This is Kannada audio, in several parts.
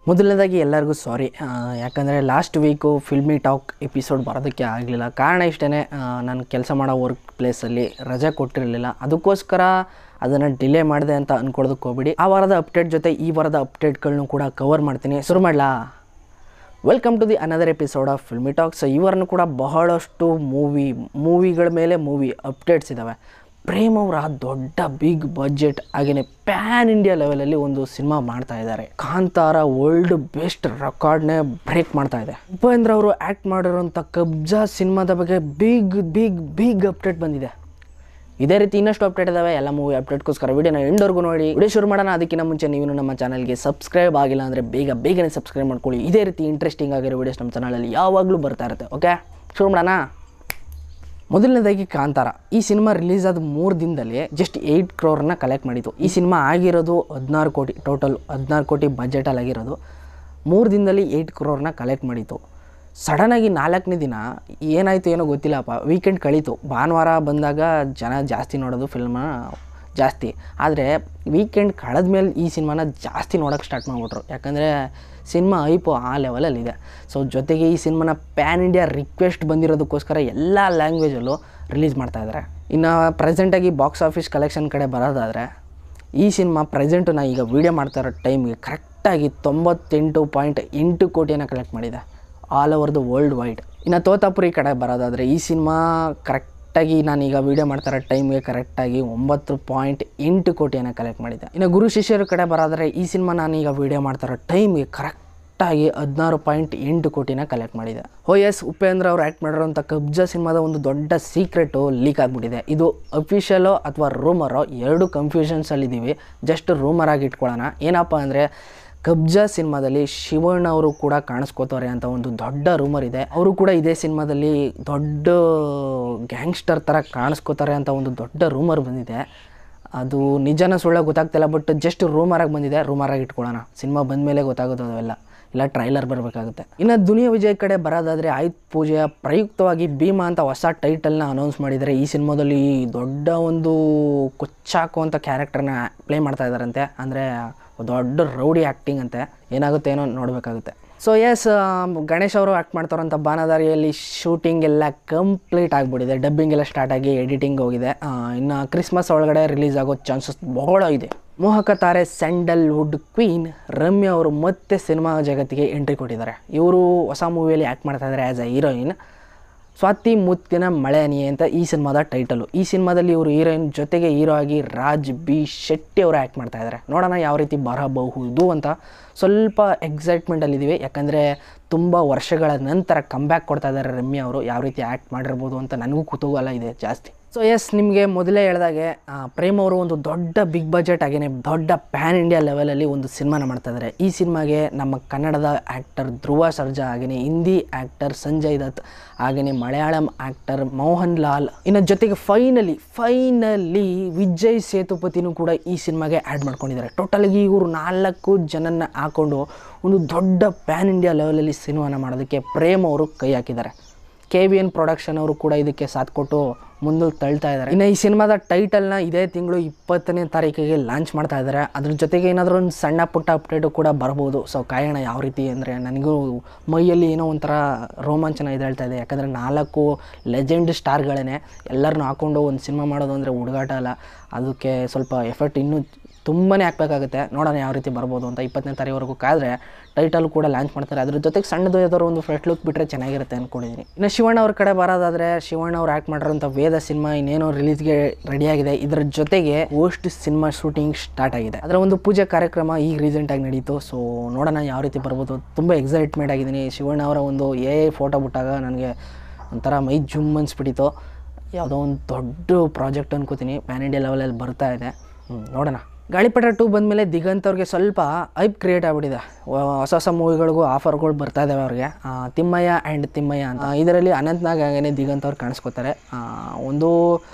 ಮೊದಲನೇದಾಗಿ ಎಲ್ಲರಿಗೂ ಸಾರಿ ಯಾಕಂದರೆ last week filmy talk episode ಬರೋದಕ್ಕೆ ಆಗಲಿಲ್ಲ ಕಾರಣ ಇಷ್ಟೇ ನಾನು ಕೆಲಸ ಮಾಡೋ ವರ್ಕ್ ಪ್ಲೇಸಲ್ಲಿ ರಜೆ ಕೊಟ್ಟಿರಲಿಲ್ಲ ಅದಕ್ಕೋಸ್ಕರ ಅದನ್ನು ಡಿಲೇ ಮಾಡಿದೆ ಅಂತ ಅಂದ್ಕೊಳ್ಳೋದಕ್ಕೆ ಹೋಗ್ಬಿಡಿ ಆ ವಾರದ ಅಪ್ಡೇಟ್ ಜೊತೆ ಈ ವಾರದ ಅಪ್ಡೇಟ್ಗಳನ್ನೂ ಕೂಡ ಕವರ್ ಮಾಡ್ತೀನಿ ಶುರು ಮಾಡಲಾ welcome to the another episode of filmy talks ಇವರನ್ನು ಕೂಡ ಬಹಳಷ್ಟು ಮೂವಿ ಮೂವಿಗಳ ಮೇಲೆ ಮೂವಿ ಅಪ್ಡೇಟ್ಸ್ ಇದ್ದಾವೆ ಪ್ರೇಮ್ ಅವರ ದೊಡ್ಡ ಬಿಗ್ ಬಜೆಟ್ ಹಾಗೆಯೇ ಪ್ಯಾನ್ ಇಂಡಿಯಾ ಲೆವೆಲಲ್ಲಿ ಒಂದು ಸಿನಿಮಾ ಮಾಡ್ತಾ ಇದ್ದಾರೆ ಕಾಂತಾರ ವರ್ಲ್ಡ್ ಬೆಸ್ಟ್ ರೆಕಾರ್ಡ್ನೇ ಬ್ರೇಕ್ ಮಾಡ್ತಾ ಇದೆ ಉಪೇಂದ್ರ ಅವರು ಆ್ಯಕ್ಟ್ ಮಾಡಿರೋಂಥ ಕಬ್ಜಾ ಸಿನಿಮಾದ ಬಗ್ಗೆ ಬಿಗ್ ಬಿಗ್ ಬಿಗ್ ಅಪ್ಡೇಟ್ ಬಂದಿದೆ ಇದೇ ರೀತಿ ಇನ್ನಷ್ಟು ಅಪ್ಡೇಟ್ ಇದಾವೆ ಎಲ್ಲ ಮೂವಿ ಅಪ್ಡೇಟ್ಗೋಸ್ಕರ ವಿಡಿಯೋನ ಎಂಡವರೆಗೂ ನೋಡಿ ವಿಡಿಯೋ ಶುರು ಮಾಡೋಣ ಅದಕ್ಕಿಂತ ಮುಂಚೆ ನೀವು ನಮ್ಮ ಚಾನಲ್ಗೆ ಸಬ್ಸ್ಕ್ರೈಬ್ ಆಗಿಲ್ಲ ಅಂದರೆ ಬೇಗ ಬೇಗನೆ ಸಬ್ಸ್ಕ್ರೈಬ್ ಮಾಡ್ಕೊಳ್ಳಿ ಇದೇ ರೀತಿ ಇಂಟ್ರೆಸ್ಟಿಂಗ್ ಆಗಿರೋ ವಿಡಿಯೋಸ್ ನಮ್ಮ ಚಾನಲಲ್ಲಿ ಯಾವಾಗಲೂ ಬರ್ತಾ ಇರುತ್ತೆ ಓಕೆ ಶುರು ಮಾಡೋಣ ಮೊದಲನೇದಾಗಿ ಕಾಂತಾರ ಈ ಸಿನಿಮಾ ರಿಲೀಸ್ ಆದ ಮೂರು ದಿನದಲ್ಲಿ ಜಸ್ಟ್ ಏಯ್ಟ್ ಕ್ರೋರ್ನ ಕಲೆಕ್ಟ್ ಮಾಡಿತ್ತು ಈ ಸಿನಿಮಾ ಆಗಿರೋದು ಹದಿನಾರು ಕೋಟಿ ಟೋಟಲ್ ಹದಿನಾರು ಕೋಟಿ ಬಜೆಟಲ್ಲಿ ಆಗಿರೋದು ಮೂರು ದಿನದಲ್ಲಿ ಏಯ್ಟ್ ಕ್ರೋರ್ನ ಕಲೆಕ್ಟ್ ಮಾಡಿತ್ತು ಸಡನ್ನಾಗಿ ನಾಲ್ಕನೇ ದಿನ ಏನಾಯಿತು ಏನೋ ಗೊತ್ತಿಲ್ಲಪ್ಪ ವೀಕೆಂಡ್ ಕಳೀತು ಭಾನುವಾರ ಬಂದಾಗ ಜನ ಜಾಸ್ತಿ ನೋಡೋದು ಫಿಲ್ಮ ಜಾಸ್ತಿ ಆದರೆ ವೀಕೆಂಡ್ ಕಳೆದ ಮೇಲೆ ಈ ಸಿನಿಮಾನ ಜಾಸ್ತಿ ನೋಡೋಕ್ಕೆ ಸ್ಟಾರ್ಟ್ ಮಾಡಿಬಿಟ್ರು ಯಾಕಂದರೆ ಸಿನಿಮಾ ಐಪು ಆ ಲೆವೆಲಲ್ಲಿದೆ ಸೊ ಜೊತೆಗೆ ಈ ಸಿನಿಮಾನ ಪ್ಯಾನ್ ಇಂಡಿಯಾ ರಿಕ್ವೆಸ್ಟ್ ಬಂದಿರೋದಕ್ಕೋಸ್ಕರ ಎಲ್ಲ ಲ್ಯಾಂಗ್ವೇಜಲ್ಲೂ ರಿಲೀಸ್ ಮಾಡ್ತಾ ಇದ್ದಾರೆ ಇನ್ನು ಪ್ರೆಸೆಂಟಾಗಿ ಬಾಕ್ಸ್ ಆಫೀಸ್ ಕಲೆಕ್ಷನ್ ಕಡೆ ಬರೋದಾದರೆ ಈ ಸಿನಿಮಾ ಪ್ರೆಸೆಂಟು ನಾ ಈಗ ವೀಡಿಯೋ ಮಾಡ್ತಾ ಇರೋ ಟೈಮ್ಗೆ ಕರೆಕ್ಟಾಗಿ ತೊಂಬತ್ತೆಂಟು ಪಾಯಿಂಟ್ ಎಂಟು ಕೋಟಿಯನ್ನು ಕಲೆಕ್ಟ್ ಮಾಡಿದೆ all over the world wide ಇನ್ನು ತೋತಾಪುರಿ ಕಡೆ ಬರೋದಾದರೆ ಈ ಸಿನಿಮಾ ಕರೆಕ್ಟಾಗಿ ನಾನೀಗ ವೀಡಿಯೋ ಮಾಡ್ತಾ ಇರೋ ಟೈಮ್ಗೆ ಕರೆಕ್ಟಾಗಿ ಒಂಬತ್ತು ಪಾಯಿಂಟ್ ಎಂಟು ಕೋಟಿಯನ್ನು ಕಲೆಕ್ಟ್ ಮಾಡಿದೆ ಇನ್ನು ಗುರು ಶಿಷ್ಯರ ಕಡೆ ಬರೋದಾದರೆ ಈ ಸಿನಿಮಾ ನಾನೀಗ ವೀಡಿಯೋ ಮಾಡ್ತಾ ಇರೋ ಟೈಮ್ಗೆ ಕರೆಕ್ಟಾಗಿ ಹದಿನಾರು ಪಾಯಿಂಟ್ ಎಂಟು ಕೋಟಿನ ಕಲೆಕ್ಟ್ ಮಾಡಿದೆ ಓ ಎಸ್ ಉಪೇಂದ್ರ ಅವ್ರು ಆ್ಯಕ್ಟ್ ಮಾಡಿರೋಂಥ ಕಬ್ಜಾ ಸಿನಿಮಾದ ಒಂದು ದೊಡ್ಡ ಸೀಕ್ರೆಟು ಲೀಕ್ ಆಗಿಬಿಟ್ಟಿದೆ ಇದು ಅಫಿಷಿಯಲೋ ಅಥವಾ ರೂಮರೋ ಎರಡು ಕನ್ಫ್ಯೂಷನ್ಸಲ್ಲಿದ್ದೀವಿ ಜಸ್ಟ್ ರೂಮರ್ ಆಗಿ ಇಟ್ಕೊಳ್ಳೋಣ ಏನಪ್ಪ ಅಂದರೆ ಕಬ್ಜಾ ಸಿನಿಮಾದಲ್ಲಿ ಶಿವಣ್ಣ ಅವರು ಕೂಡ ಕಾಣಿಸ್ಕೋತಾರೆ ಅಂತ ಒಂದು ದೊಡ್ಡ ರೂಮರ್ ಇದೆ ಅವರು ಕೂಡ ಇದೇ ಸಿನಿಮಾದಲ್ಲಿ ದೊಡ್ಡ ಗ್ಯಾಂಗ್ಸ್ಟರ್ ಥರ ಕಾಣಿಸ್ಕೋತಾರೆ ಅಂತ ಒಂದು ದೊಡ್ಡ ರೂಮರ್ ಬಂದಿದೆ ಅದು ನಿಜನ ಸುಳ್ಳ ಗೊತ್ತಾಗ್ತಿಲ್ಲ ಬಟ್ ಜಸ್ಟ್ ರೂಮರಾಗಿ ಬಂದಿದೆ ರೂಮರಾಗಿ ಇಟ್ಕೊಳ್ಳೋಣ ಸಿನಿಮಾ ಬಂದ ಮೇಲೆ ಗೊತ್ತಾಗೋದು ಅವೆಲ್ಲ ಇಲ್ಲ ಟ್ರೈಲರ್ ಬರಬೇಕಾಗುತ್ತೆ ಇನ್ನು ದುನಿಯಾ ವಿಜಯ್ ಕಡೆ ಬರೋದಾದರೆ ಆಯುಧ್ ಪೂಜೆಯ ಪ್ರಯುಕ್ತವಾಗಿ ಭೀಮಾ ಅಂತ ಹೊಸ ಟೈಟಲ್ನ ಅನೌನ್ಸ್ ಮಾಡಿದ್ದಾರೆ ಈ ಸಿನಿಮಾದಲ್ಲಿ ದೊಡ್ಡ ಒಂದು ಕೊಚ್ಚಾಕುವಂಥ ಕ್ಯಾರೆಕ್ಟರ್ನ ಪ್ಲೇ ಮಾಡ್ತಾ ಇದ್ದಾರಂತೆ ಅಂದರೆ ದೊಡ್ಡ ರೌಡಿ ಆ್ಯಕ್ಟಿಂಗ್ ಅಂತೆ ಏನಾಗುತ್ತೆ ಏನೋ ನೋಡಬೇಕಾಗುತ್ತೆ ಸೊ ಎಸ್ ಗಣೇಶ್ ಅವರು ಆ್ಯಕ್ಟ್ ಮಾಡ್ತಾರಂಥ ಬಾನದಾರಿಯಲ್ಲಿ ಶೂಟಿಂಗ್ ಎಲ್ಲ ಕಂಪ್ಲೀಟ್ ಆಗಿಬಿಟ್ಟಿದೆ ಡಬ್ಬಿಂಗ್ ಎಲ್ಲ ಸ್ಟಾರ್ಟ್ ಆಗಿ ಎಡಿಟಿಂಗ್ ಹೋಗಿದೆ ಆ, ಇನ್ನು ಕ್ರಿಸ್ಮಸ್ ಒಳಗಡೆ ರಿಲೀಸ್ ಆಗೋ ಚಾನ್ಸಸ್ ಬಹಳ ಇದೆ ಮೋಹಕ ತಾರೆ ಸ್ಯಾಂಡಲ್ವುಡ್ ಕ್ವೀನ್ ರಮ್ಯಾ ಅವರು ಮತ್ತೆ ಸಿನಿಮಾ ಜಗತ್ತಿಗೆ ಎಂಟ್ರಿ ಕೊಟ್ಟಿದ್ದಾರೆ ಇವರು ಹೊಸ ಮೂವಿಯಲ್ಲಿ ಆ್ಯಕ್ಟ್ ಮಾಡ್ತಾ ಇದ್ದಾರೆ ಆ್ಯಸ್ ಅ ಹೀರೋಯಿನ್ ಸ್ವಾತಿ ಮುತ್ತಿನ ಮಳೆನಿ ಅಂತ ಈ ಸಿನಿಮಾದ ಟೈಟಲು ಈ ಸಿನಿಮಾದಲ್ಲಿ ಇವರು ಹೀರೋಯಿನ್ ಜೊತೆಗೆ ಹೀರೋ ಆಗಿ ರಾಜ್ ಬಿ ಶೆಟ್ಟಿ ಅವರು ಆ್ಯಕ್ಟ್ ಮಾಡ್ತಾ ಇದ್ದಾರೆ ನೋಡೋಣ ಯಾವ ರೀತಿ ಬರಬಹುದು ಅಂತ ಸ್ವಲ್ಪ ಎಕ್ಸೈಟ್ಮೆಂಟಲ್ಲಿದ್ದೀವಿ ಯಾಕಂದರೆ ತುಂಬ ವರ್ಷಗಳ ನಂತರ ಕಂಬ್ಯಾಕ್ ಕೊಡ್ತಾ ಇದ್ದಾರೆ ರಮ್ಯಾ ಅವರು ಯಾವ ರೀತಿ ಆ್ಯಕ್ಟ್ ಮಾಡಿರ್ಬೋದು ಅಂತ ನನಗೂ ಕುತೂಹಲ ಇದೆ ಜಾಸ್ತಿ ಸೊ ಎಸ್ ನಿಮಗೆ ಮೊದಲೇ ಹೇಳಿದಾಗೆ ಆ, ಪ್ರೇಮ್ ಅವರು ಒಂದು ದೊಡ್ಡ ಬಿಗ್ ಬಜೆಟ್ ಹಾಗೆಯೇ ದೊಡ್ಡ ಪ್ಯಾನ್ ಇಂಡಿಯಾ ಲೆವೆಲಲ್ಲಿ ಒಂದು ಸಿನಿಮಾನ ಮಾಡ್ತಾ ಇದ್ದಾರೆ ಈ ಸಿನಿಮಾಗೆ ನಮ್ಮ ಕನ್ನಡದ ಆ್ಯಕ್ಟರ್ ಧ್ರುವ ಸರ್ಜಾ ಹಾಗೆಯೇ ಹಿಂದಿ ಆ್ಯಕ್ಟರ್ ಸಂಜಯ್ ದತ್ ಹಾಗೆಯೇ ಮಲಯಾಳಂ ಆ್ಯಕ್ಟರ್ ಮೋಹನ್ ಲಾಲ್ ಇನ್ನು ಜೊತೆಗೆ ಫೈನಲಿ ಫೈನಲಿ ವಿಜಯ್ ಸೇತುಪತಿನೂ ಕೂಡ ಈ ಸಿನಿಮಾಗೆ ಆ್ಯಡ್ ಮಾಡ್ಕೊಂಡಿದ್ದಾರೆ ಟೋಟಲ್ಗಿ ಇವರು ನಾಲ್ಕು ಜನನ ಹಾಕೊಂಡು ಒಂದು ದೊಡ್ಡ ಪ್ಯಾನ್ ಇಂಡಿಯಾ ಲೆವೆಲಲ್ಲಿ ಸಿನಿಮಾನ ಮಾಡೋದಕ್ಕೆ ಪ್ರೇಮ್ ಅವರು ಕೈ ಹಾಕಿದ್ದಾರೆ ಕೆ ವಿ ಎನ್ ಪ್ರೊಡಕ್ಷನ್ ಅವರು ಕೂಡ ಇದಕ್ಕೆ ಸಾಥ್ ಕೊಟ್ಟು ಮುಂದಕ್ಕೆ ತಳ್ತಾ ಇದ್ದಾರೆ ಇನ್ನು ಈ ಸಿನಿಮಾದ ಟೈಟಲ್ನ ಇದೇ ತಿಂಗಳು ಇಪ್ಪತ್ತನೇ ತಾರೀಕಿಗೆ ಲಾಂಚ್ ಮಾಡ್ತಾ ಇದ್ದಾರೆ ಅದ್ರ ಜೊತೆಗೆ ಏನಾದರೂ ಒಂದು ಸಣ್ಣ ಪುಟ್ಟ ಅಪ್ಡೇಟು ಕೂಡ ಬರ್ಬೋದು ಸೊ ಕಾಯೋಣ ಯಾವ ರೀತಿ ಅಂದರೆ ನನಗೂ ಮೈಯಲ್ಲಿ ಏನೋ ಒಂಥರ ರೋಮಾಂಚನ ಇದು ಹೇಳ್ತಾ ಇದೆ ಯಾಕಂದರೆ ನಾಲ್ಕು ಲೆಜೆಂಡ್ ಸ್ಟಾರ್ಗಳೇ ಎಲ್ಲರನ್ನೂ ಹಾಕೊಂಡು ಒಂದು ಸಿನಿಮಾ ಮಾಡೋದು ಅಂದರೆ ಹುಡುಗಾಟ ಅಲ್ಲ ಅದಕ್ಕೆ ಸ್ವಲ್ಪ ಎಫರ್ಟ್ ಇನ್ನೂ ತುಂಬಾ ಹಾಕಬೇಕಾಗುತ್ತೆ ನೋಡೋಣ ಯಾವ ರೀತಿ ಬರ್ಬೋದು ಅಂತ ಇಪ್ಪತ್ತನೇ ತಾರೀವರೆಗೂ ಕಾದರೆ ಟೈಟಲ್ ಕೂಡ ಲಾಂಚ್ ಮಾಡ್ತಾರೆ ಅದ್ರ ಜೊತೆಗೆ ಸಣ್ಣದು ಯಾವ್ದಾದ್ರು ಒಂದು ಫ್ರೆಟ್ ಲುಕ್ ಬಿಟ್ಟರೆ ಚೆನ್ನಾಗಿರುತ್ತೆ ಅಂದ್ಕೊಂಡಿದ್ದೀನಿ ಇನ್ನು ಶಿವಣ್ಣ ಅವ್ರ ಕಡೆ ಬರೋದಾದರೆ ಶಿವಣ್ಣ ಅವ್ರು ಆ್ಯಕ್ಟ್ ಮಾಡಿರೋಂಥ ವೇದ ಸಿನಿಮಾ ಇನ್ನೇನೋ ರಿಲೀಸ್ಗೆ ರೆಡಿಯಾಗಿದೆ ಇದರ ಜೊತೆಗೆ ಓಸ್ಟ್ ಸಿನಿಮಾ ಶೂಟಿಂಗ್ ಸ್ಟಾರ್ಟ್ ಆಗಿದೆ ಅದರ ಒಂದು ಪೂಜೆ ಕಾರ್ಯಕ್ರಮ ಈಗ ರೀಸೆಂಟಾಗಿ ನಡೀತು ಸೊ ನೋಡೋಣ ಯಾವ ರೀತಿ ಬರ್ಬೋದು ತುಂಬ ಎಕ್ಸೈಟ್ಮೆಂಟ್ ಆಗಿದ್ದೀನಿ ಶಿವಣ್ಣ ಅವರ ಒಂದು ಎ ಫೋಟೋ ಬಿಟ್ಟಾಗ ನನಗೆ ಒಂಥರ ಮೈ ಜುಮ್ ಅನ್ಸ್ಬಿಟ್ಟಿತ್ತು ಯಾವುದೋ ಒಂದು ದೊಡ್ಡ ಪ್ರಾಜೆಕ್ಟ್ ಅನ್ಕೋತೀನಿ ಪ್ಯಾನ್ ಇಂಡಿಯಾ ಲೆವೆಲಲ್ಲಿ ಬರ್ತಾ ಇದೆ ಹ್ಮ್, ನೋಡೋಣ ಗಾಳಿಪಟ ಟೂ ಬಂದಮೇಲೆ ದಿಗಂತ್ ಅವ್ರಿಗೆ ಸ್ವಲ್ಪ ಐಪ್ ಕ್ರಿಯೇಟ್ ಆಗಿಬಿಟ್ಟಿದೆ ಹೊಸ ಹೊಸ ಮೂವಿಗಳಿಗೂ ಆಫರ್ಗಳು ಬರ್ತಾ ಇದ್ದಾವೆ ಅವ್ರಿಗೆ ಆ, ತಿಮ್ಮಯ್ಯ ಆ್ಯಂಡ್ ತಿಮ್ಮಯ್ಯ ಅಂತ ಇದರಲ್ಲಿ ಅನಂತ್ನಾಗ್ ಹಾಗೇನೆ ದಿಗಂತ್ ಅವ್ರು ಕಾಣಿಸ್ಕೋತಾರೆ ಆ, ಒಂದು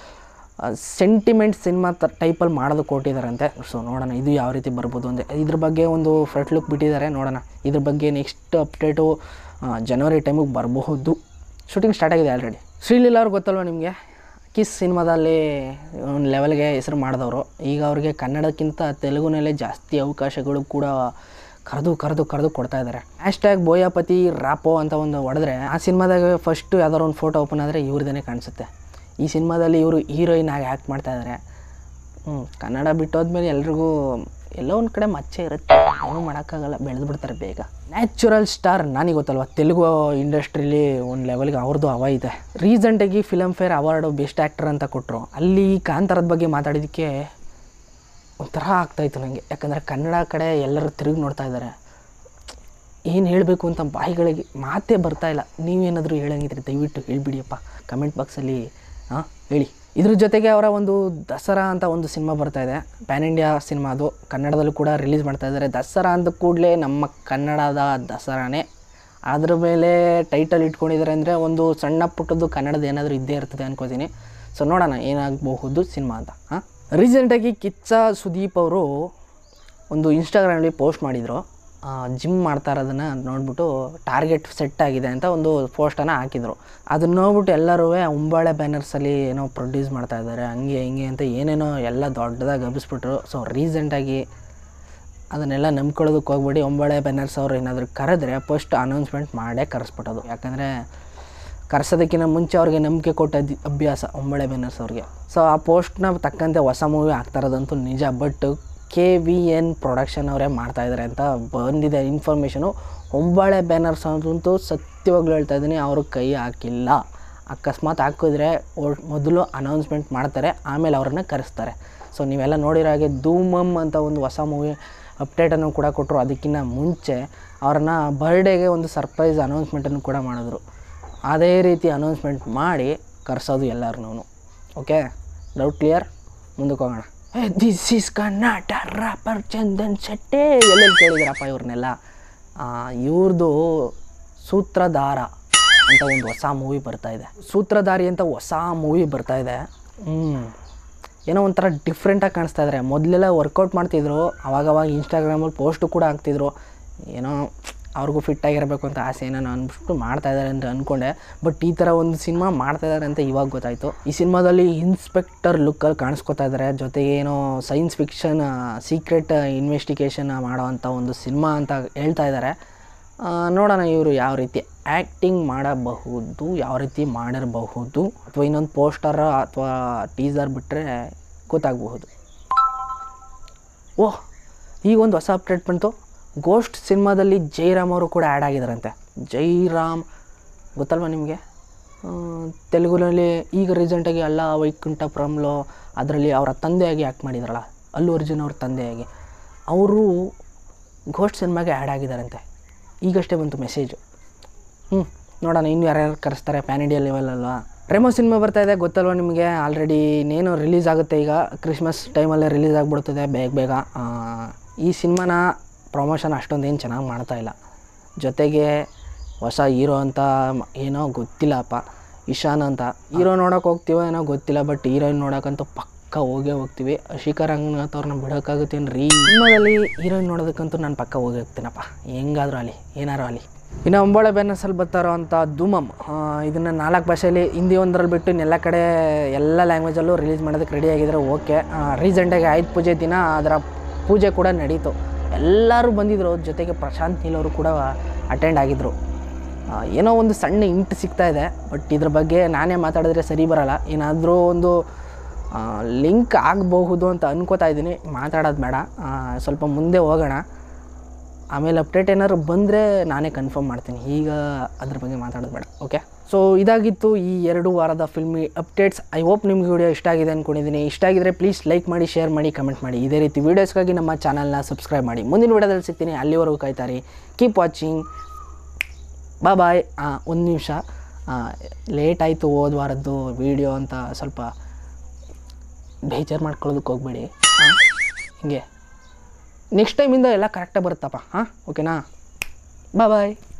ಸೆಂಟಿಮೆಂಟ್ ಸಿನಿಮಾ ತ ಟೈಪಲ್ಲಿ ಮಾಡೋದು ಕೊಟ್ಟಿದ್ದಾರಂತೆ ಸೊ ನೋಡೋಣ ಇದು ಯಾವ ರೀತಿ ಬರ್ಬೋದು ಅಂದರೆ ಇದ್ರ ಬಗ್ಗೆ ಒಂದು ಫ್ರೆಟ್ ಲುಕ್ ಬಿಟ್ಟಿದ್ದಾರೆ ನೋಡೋಣ ಇದ್ರ ಬಗ್ಗೆ ನೆಕ್ಸ್ಟ್ ಅಪ್ಡೇಟು ಜನವರಿ ಟೈಮಿಗೆ ಬರಬಹುದು ಶೂಟಿಂಗ್ ಸ್ಟಾರ್ಟ್ ಆಗಿದೆ ಆಲ್ರೆಡಿ ಶ್ರೀಲೀಲಾ ಅವ್ರು ಗೊತ್ತಲ್ವ ನಿಮಗೆ ಕಿಸ್ ಸಿನಿಮಾದಲ್ಲಿ ಒಂದು ಲೆವೆಲ್ಗೆ ಹೆಸರು ಮಾಡಿದವರು ಈಗ ಅವ್ರಿಗೆ ಕನ್ನಡಕ್ಕಿಂತ ತೆಲುಗುನಲ್ಲೇ ಜಾಸ್ತಿ ಅವಕಾಶಗಳು ಕೂಡ ಕರೆದು ಕರೆದು ಕರೆದು ಕೊಡ್ತಾ ಇದ್ದಾರೆ ಹ್ಯಾಶ್ಟ್ಯಾಗ್ ಬೋಯಾಪತಿ ರಾಪೋ ಅಂತ ಒಂದು ಹೊಡೆದ್ರೆ ಆ ಸಿನಿಮಾದಾಗ ಫಸ್ಟು ಯಾವ್ದಾದ್ರು ಒಂದು ಫೋಟೋ ಓಪನ್ ಆದರೆ ಇವ್ರದೇ ಕಾಣಿಸುತ್ತೆ ಈ ಸಿನಿಮಾದಲ್ಲಿ ಇವರು ಹೀರೋಯಿನ್ ಆಗಿ ಆ್ಯಕ್ಟ್ ಮಾಡ್ತಾ ಇದ್ದಾರೆ ಹ್ಞೂ ಕನ್ನಡ ಬಿಟ್ಟೋದ್ಮೇಲೆ ಎಲ್ರಿಗೂ ಎಲ್ಲೋ ಒಂದು ಕಡೆ ಮಚ್ಚೆ ಇರುತ್ತೆ ಏನೂ ಮಾಡೋಕ್ಕಾಗಲ್ಲ ಬೆಳೆದು ಬಿಡ್ತಾರೆ ಬೇಗ ನ್ಯಾಚುರಲ್ ಸ್ಟಾರ್ ನನಗೆ ಗೊತ್ತಲ್ವ ತೆಲುಗು ಇಂಡಸ್ಟ್ರೀಲಿ ಒಂದು ಲೆವೆಲ್ಗೆ ಅವ್ರದ್ದು ಹವ ಇದೆ ರೀಸೆಂಟಾಗಿ Filmfare award best actor ಅಂತ ಕೊಟ್ಟರು ಅಲ್ಲಿ ಕಾಂತಾರದ ಬಗ್ಗೆ ಮಾತಾಡಿದ್ದಕ್ಕೆ ಒಂಥರ ಆಗ್ತಾಯಿತ್ತು ನನಗೆ ಯಾಕಂದರೆ ಕನ್ನಡ ಕಡೆ ಎಲ್ಲರೂ ತಿರುಗಿ ನೋಡ್ತಾ ಇದ್ದಾರೆ ಏನು ಹೇಳಬೇಕು ಅಂತ ಬಾಯಿಗಳಿಗೆ ಮಾತೇ ಬರ್ತಾ ಇಲ್ಲ ನೀವೇನಾದರೂ ಹೇಳಂಗಿದ್ರೆ ದಯವಿಟ್ಟು ಹೇಳ್ಬಿಡಿಯಪ್ಪ ಕಮೆಂಟ್ ಬಾಕ್ಸಲ್ಲಿ ಹಾಂ ಹೇಳಿ ಇದ್ರ ಜೊತೆಗೆ ಅವರ ಒಂದು ದಸರಾ ಅಂತ ಒಂದು ಸಿನಿಮಾ ಬರ್ತಾ ಇದೆ ಪ್ಯಾನ್ ಇಂಡಿಯಾ ಸಿನಿಮಾ ಅದು ಕನ್ನಡದಲ್ಲೂ ಕೂಡ ರಿಲೀಸ್ ಮಾಡ್ತಾ ಇದ್ದಾರೆ ದಸರಾ ಅಂದ ಕೂಡಲೇ ನಮ್ಮ ಕನ್ನಡದ ದಸರಾನೇ ಅದ್ರ ಮೇಲೆ ಟೈಟಲ್ ಇಟ್ಕೊಂಡಿದ್ದಾರೆ ಅಂದರೆ ಒಂದು ಸಣ್ಣ ಪುಟ್ಟದ್ದು ಕನ್ನಡದ ಏನಾದರೂ ಇದ್ದೇ ಇರ್ತದೆ ಅನ್ಕೋತೀನಿ ಸೊ ನೋಡೋಣ ಏನಾಗಬಹುದು ಸಿನಿಮಾ ಅಂತ ಹಾಂ ರೀಸೆಂಟಾಗಿ ಕಿಚ್ಚ ಸುದೀಪ್ ಅವರು ಒಂದು ಇನ್ಸ್ಟಾಗ್ರಾಮಲ್ಲಿ ಪೋಸ್ಟ್ ಮಾಡಿದರು ಜಿಮ್ ಮಾಡ್ತಾ ಇರೋದನ್ನು ನೋಡ್ಬಿಟ್ಟು ಟಾರ್ಗೆಟ್ ಸೆಟ್ ಆಗಿದೆ ಅಂತ ಒಂದು ಪೋಸ್ಟನ್ನು ಹಾಕಿದರು ಅದನ್ನ ನೋಡ್ಬಿಟ್ಟು ಎಲ್ಲರೂ ಉಂಬಾಳೆ ಬ್ಯಾನರ್ಸಲ್ಲಿ ಏನೋ ಪ್ರೊಡ್ಯೂಸ್ ಮಾಡ್ತಾ ಇದ್ದಾರೆ ಹಂಗೆ ಹಿಂಗೆ ಅಂತ ಏನೇನೋ ಎಲ್ಲ ದೊಡ್ಡದಾಗಿ ಹಬ್ಬಿಸ್ಬಿಟ್ರು ಸೊ ರೀಸೆಂಟಾಗಿ ಅದನ್ನೆಲ್ಲ ನಂಬ್ಕೊಳ್ಳೋದಕ್ಕೆ ಹೋಗ್ಬೇಡಿ ಒಂಬಳೆ ಬ್ಯಾನರ್ಸ್ ಅವ್ರು ಏನಾದರೂ ಕರೆದ್ರೆ ಫಸ್ಟ್ ಅನೌನ್ಸ್ಮೆಂಟ್ ಮಾಡೇ ಕರೆಸ್ಬಿಟ್ಟೋದು ಯಾಕಂದರೆ ಕರ್ಸೋದಕ್ಕಿಂತ ಮುಂಚೆ ಅವ್ರಿಗೆ ನಂಬಿಕೆ ಕೊಟ್ಟ ದಿ- ಅಭ್ಯಾಸ ಒಂಬಳೆ ಬ್ಯಾನರ್ಸ್ ಅವ್ರಿಗೆ ಸೊ ಆ ಪೋಸ್ಟ್ನ ತಕ್ಕಂತೆ ಹೊಸ ಮೂವಿ ಆಗ್ತಾ ಇರೋದಂತೂ ನಿಜ but K V N production ಅವರೇ ಮಾಡ್ತಾಯಿದ್ದಾರೆ ಅಂತ ಬಂದಿದೆ ಇನ್ಫಾರ್ಮೇಷನು ಒಂಬಳೆ ಬ್ಯಾನರ್ಸ್ ಅಂತೂ ಸತ್ಯವಾಗ್ಲೂ ಹೇಳ್ತಾ ಇದ್ದೀನಿ ಅವರು ಕೈ ಹಾಕಿಲ್ಲ ಅಕಸ್ಮಾತ್ ಹಾಕಿದ್ರೆ ಒ- ಮೊದಲು ಅನೌನ್ಸ್ಮೆಂಟ್ ಮಾಡ್ತಾರೆ ಆಮೇಲೆ ಅವ್ರನ್ನ ಕರೆಸ್ತಾರೆ ಸೊ ನೀವೆಲ್ಲ ನೋಡಿರೋ ಹಾಗೆ ಧೂಮಮ್ ಅಂತ ಒಂದು ಹೊಸ ಮೂವಿ ಅಪ್ಡೇಟನ್ನು ಕೂಡ ಕೊಟ್ಟರು ಅದಕ್ಕಿಂತ ಮುಂಚೆ ಅವ್ರನ್ನ ಬರ್ಡೇಗೆ ಒಂದು ಸರ್ಪ್ರೈಸ್ ಅನೌನ್ಸ್ಮೆಂಟನ್ನು ಕೂಡ ಮಾಡಿದ್ರು ಅದೇ ರೀತಿ ಅನೌನ್ಸ್ಮೆಂಟ್ ಮಾಡಿ ಕರೆಸೋದು ಎಲ್ಲರನ್ನೂ ಓಕೆ ಡೌಟ್ ಕ್ಲಿಯರ್ ಮುಂದಕ್ಕೆ ಹೋಗೋಣ this is Karnataka rapper Chandan Shetty ಎಲ್ಲೆಲ್ಲಿ ಕೇಳಿದ್ದೀರಪ್ಪ ಇವ್ರನ್ನೆಲ್ಲ ಇವ್ರದ್ದು ಸೂತ್ರಧಾರ ಅಂತ ಒಂದು ಹೊಸ ಮೂವಿ ಬರ್ತಾ ಇದೆ ಸೂತ್ರಧಾರಿ ಅಂತ ಹೊಸ ಮೂವಿ ಬರ್ತಾ ಇದೆ ಹ್ಞೂ ಏನೋ ಒಂಥರ ಡಿಫ್ರೆಂಟಾಗಿ ಕಾಣಿಸ್ತಾ ಇದ್ದಾರೆ ಮೊದಲೆಲ್ಲ ವರ್ಕೌಟ್ ಮಾಡ್ತಿದ್ರು ಅವಾಗವಾಗ ಇನ್ಸ್ಟಾಗ್ರಾಮಲ್ಲಿ ಪೋಸ್ಟು ಕೂಡ ಹಾಕ್ತಿದ್ರು ಏನೋ ಅವ್ರಿಗೂ ಫಿಟ್ ಆಗಿರಬೇಕು ಅಂತ ಆಸೆ ಏನೋ ಅನ್ಬಿಟ್ಟು ಮಾಡ್ತಾ ಇದ್ದಾರೆ ಅಂತ ಅಂದ್ಕೊಂಡೆ ಬಟ್ ಈ ಥರ ಒಂದು ಸಿನಿಮಾ ಮಾಡ್ತಾ ಇದ್ದಾರೆ ಅಂತ ಇವಾಗ ಗೊತ್ತಾಯಿತು ಈ ಸಿನಿಮಾದಲ್ಲಿ ಇನ್ಸ್ಪೆಕ್ಟರ್ ಲುಕ್ಕಲ್ಲಿ ಕಾಣಿಸ್ಕೊತಾ ಇದ್ದಾರೆ ಜೊತೆಗೆ ಏನೋ ಸೈನ್ಸ್ ಫಿಕ್ಷನ್ ಸೀಕ್ರೆಟ್ ಇನ್ವೆಸ್ಟಿಗೇಷನ್ ಮಾಡೋವಂಥ ಒಂದು ಸಿನಿಮಾ ಅಂತ ಹೇಳ್ತಾ ಇದ್ದಾರೆ ಆ, ನೋಡೋಣ ಇವರು ಯಾವ ರೀತಿ ಆ್ಯಕ್ಟಿಂಗ್ ಮಾಡಬಹುದು ಯಾವ ರೀತಿ ಮಾಡಿರಬಹುದು ಅಥವಾ ಇನ್ನೊಂದು ಪೋಸ್ಟರ್ ಅಥವಾ ಟೀಸರ್ ಬಿಟ್ಟರೆ ಗೊತ್ತಾಗಬಹುದು ಓಹ್ ಈಗ ಒಂದು ಹೊಸ ಅಪ್ಡೇಟ್ ಬಂತು ಗೋಸ್ಟ್ ಸಿನಿಮಾದಲ್ಲಿ ಜೈರಾಮ್ ಅವರು ಕೂಡ ಆ್ಯಡ್ ಆಗಿದ್ದಾರಂತೆ ಜೈರಾಮ್ ಗೊತ್ತಲ್ವ ನಿಮಗೆ ತೆಲುಗುನಲ್ಲಿ ಈಗ ರೀಸೆಂಟಾಗಿ ಅಲ್ಲ ವೈಕುಂಠಪುರಂಲೋ ಅದರಲ್ಲಿ ಅವರ ತಂದೆಯಾಗಿ ಆ್ಯಕ್ಟ್ ಮಾಡಿದಾರಲ್ಲ ಅಲ್ಲು ಅರ್ಜುನ್ ಅವ್ರ ತಂದೆಯಾಗಿ ಅವರು ಗೋಸ್ಟ್ ಸಿನಿಮಾಗೆ ಆ್ಯಡ್ ಆಗಿದ್ದಾರಂತೆ ಈಗಷ್ಟೇ ಬಂತು ಮೆಸೇಜು ಹ್ಞೂ ನೋಡೋಣ ಇನ್ನು ಯಾರ್ಯಾರು ಕರೆಸ್ತಾರೆ ಪ್ಯಾನ್ ಇಂಡಿಯಾ ಲೆವೆಲ್ ಅಲ್ವಾ ರೆಮೋ ಸಿನಿಮಾ ಬರ್ತಾ ಇದೆ ಗೊತ್ತಲ್ವ ನಿಮಗೆ ಆಲ್ರೆಡಿ ಇನ್ನೇನು ರಿಲೀಸ್ ಆಗುತ್ತೆ ಈಗ ಕ್ರಿಸ್ಮಸ್ ಟೈಮಲ್ಲೇ ರಿಲೀಸ್ ಆಗಿಬಿಡ್ತದೆ ಬೇಗ ಬೇಗ ಆ, ಈ ಸಿನಿಮಾನ ಪ್ರಮೋಷನ್ ಅಷ್ಟೊಂದು ಏನು ಚೆನ್ನಾಗಿ ಮಾಡ್ತಾ ಇಲ್ಲ ಜೊತೆಗೆ ಹೊಸ ಹೀರೋ ಅಂತ ಮ- ಏನೋ ಗೊತ್ತಿಲ್ಲಪ್ಪ ಇಶಾನ್ ಅಂತ ಹೀರೋ ನೋಡೋಕೆ ಹೋಗ್ತೀವೋ ಏನೋ ಗೊತ್ತಿಲ್ಲ ಬಟ್ ಹೀರೋಯಿನ್ ನೋಡೋಕ್ಕಂತೂ ಪಕ್ಕ ಹೋಗೇ ಹೋಗ್ತೀವಿ ಅಶಿಕಾ ರಂಗನಾಥ್ ಅವ್ರನ್ನ ಬಿಡೋಕ್ಕಾಗುತ್ತೇನು ರೀ ಸಿನಿಮಾದಲ್ಲಿ ಹೀರೋಯಿನ್ ನೋಡೋದಕ್ಕಂತೂ ನಾನು ಪಕ್ಕ ಹೋಗಿ ಹೋಗ್ತೀನಪ್ಪ ಹೆಂಗಾದ್ರೂ ಅಲ್ಲಿ ಏನಾರು ಅಲ್ಲಿ ಇನ್ನು ಅಂಬೋಳೆ ಬ್ಯಾನರ್ಸಲ್ಲಿ ಬರ್ತಾರೋ ಅಂಥ ಧೂಮಮ್ ಇದನ್ನು ನಾಲ್ಕು ಭಾಷೆಯಲ್ಲಿ ಹಿಂದಿ ಒಂದರಲ್ಲಿ ಬಿಟ್ಟು ಇನ್ನೆಲ್ಲ ಕಡೆ ಎಲ್ಲ ಲ್ಯಾಂಗ್ವೇಜಲ್ಲೂ ರಿಲೀಸ್ ಮಾಡೋದಕ್ಕೆ ರೆಡಿ ಆಗಿದ್ದಾರೆ ಓಕೆ ರೀಸೆಂಟಾಗಿ ಆಯುಧ ಪೂಜೆ ದಿನ ಅದರ ಪೂಜೆ ಕೂಡ ನಡೀತು ಎಲ್ಲರೂ ಬಂದಿದ್ದರು ಜೊತೆಗೆ ಪ್ರಶಾಂತ್ ನೀಲ್ ಅವರು ಕೂಡ ಅಟೆಂಡ್ ಆಗಿದ್ದರು ಆ, ಏನೋ ಒಂದು ಸಣ್ಣ ಇಂಟ್ ಸಿಗ್ತಾ ಇದೆ ಬಟ್ ಇದ್ರ ಬಗ್ಗೆ ನಾನೇ ಮಾತಾಡಿದ್ರೆ ಸರಿ ಬರಲ್ಲ ಏನಾದರೂ ಒಂದು ಲಿಂಕ್ ಆಗಬಹುದು ಅಂತ ಅನ್ಕೋತಾ ಇದ್ದೀನಿ ಮಾತಾಡೋದು ಬೇಡ ಆ, ಸ್ವಲ್ಪ ಮುಂದೆ ಹೋಗೋಣ ಆಮೇಲೆ ಅಪ್ಡೇಟ್ ಏನಾದ್ರು ಬಂದರೆ ನಾನೇ ಕನ್ಫರ್ಮ್ ಮಾಡ್ತೀನಿ ಈಗ ಅದ್ರ ಬಗ್ಗೆ ಮಾತಾಡೋದು ಬೇಡ ಓಕೆ ಸೊ ಇದಾಗಿತ್ತು ಈ ಎರಡು ವಾರದ ಫಿಲ್ಮಿ ಅಪ್ಡೇಟ್ಸ್ ಐ ಹೋಪ್ ನಿಮ್ಗೆ ವಿಡಿಯೋ ಇಷ್ಟ ಆಗಿದೆ ಅಂದ್ಕೊಂಡಿದ್ದೀನಿ ಇಷ್ಟ ಆಗಿದ್ರೆ ಪ್ಲೀಸ್ ಲೈಕ್ ಮಾಡಿ ಶೇರ್ ಮಾಡಿ ಕಮೆಂಟ್ ಮಾಡಿ ಇದೇ ರೀತಿ ವೀಡಿಯೋಸ್ಗಾಗಿ ನಮ್ಮ ಚಾನಲ್ನ ಸಬ್ಸ್ಕ್ರೈಬ್ ಮಾಡಿ ಮುಂದಿನ ವಿಡಿಯೋದಲ್ಲಿ ಸಿಗ್ತೀನಿ ಅಲ್ಲಿವರೆಗೂ ಕಾಯ್ತಾರೆ ಕೀಪ್ ವಾಚಿಂಗ್ ಬಾ ಬಾಯ್ ಒಂದು ನಿಮಿಷ ಲೇಟ್ ಆಯಿತು ಹೋದ ವಾರದ್ದು ವೀಡಿಯೋ ಅಂತ ಸ್ವಲ್ಪ ಬೇಜಾರು ಮಾಡ್ಕೊಳ್ಳೋದಕ್ಕೆ ಹೋಗ್ಬೇಡಿ ಹಾಂ ಹಿಂಗೆ ನೆಕ್ಸ್ಟ್ ಟೈಮಿಂದ ಎಲ್ಲ ಕರೆಕ್ಟಾಗಿ ಬರುತ್ತಪ್ಪ ಹಾಂ ಓಕೆನಾ ಬಾ ಬಾಯ್